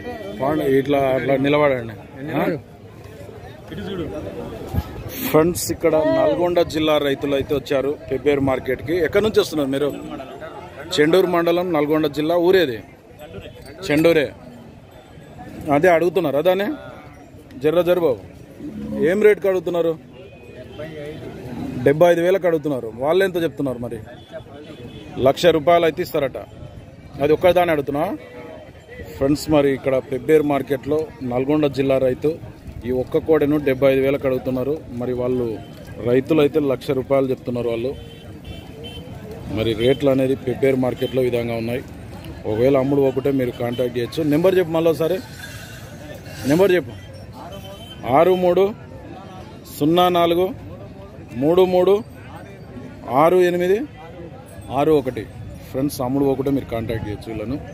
Panda- ఇట్లా అట్లా నిలబడండి ఆ? ఫ్రెండ్స్ ఇక్కడ నల్గొండ జిల్లా రైతులు అయితే వచ్చారు పెబ్బేరు మార్కెట్ కి ఎక్కడి నుంచి వస్తున్నారు మీరు చెండూరు మండలం నల్గొండ జిల్లా ఊరేది చెండూరే అదే అడుగుతున్నారు అదానే జర్ర జర్ర బాబు ఏం రేట్కి అడుగుతున్నారు డెబ్బై ఐదు వేలకు అడుగుతున్నారు వాళ్ళు ఎంత చెప్తున్నారు మరి లక్ష రూపాయలు అయితే ఇస్తారట అది ఒక్కదాన్ని అడుగుతున్నా ఫ్రెండ్స్ మరి ఇక్కడ పెబ్బేరు మార్కెట్లో నల్గొండ జిల్లా రైతు ఈ ఒక్క కోడెను డెబ్బై ఐదు వేలకు అడుగుతున్నారు మరి వాళ్ళు రైతులు అయితే లక్ష రూపాయలు చెప్తున్నారు వాళ్ళు మరి రేట్లు అనేది పెబ్బేరు మార్కెట్లో ఈ విధంగా ఉన్నాయి ఒకవేళ అమ్ముడు ఒకటే మీరు కాంటాక్ట్ చేయొచ్చు నెంబర్ చెప్పు మళ్ళీ ఒకసారి నెంబర్ చెప్పు ఆరు మూడు సున్నా నాలుగు మూడు మూడు ఆరు ఎనిమిది ఆరు ఒకటి ఫ్రెండ్స్ అమ్ముడు ఒకటే మీరు కాంటాక్ట్ చేయొచ్చు వీళ్ళను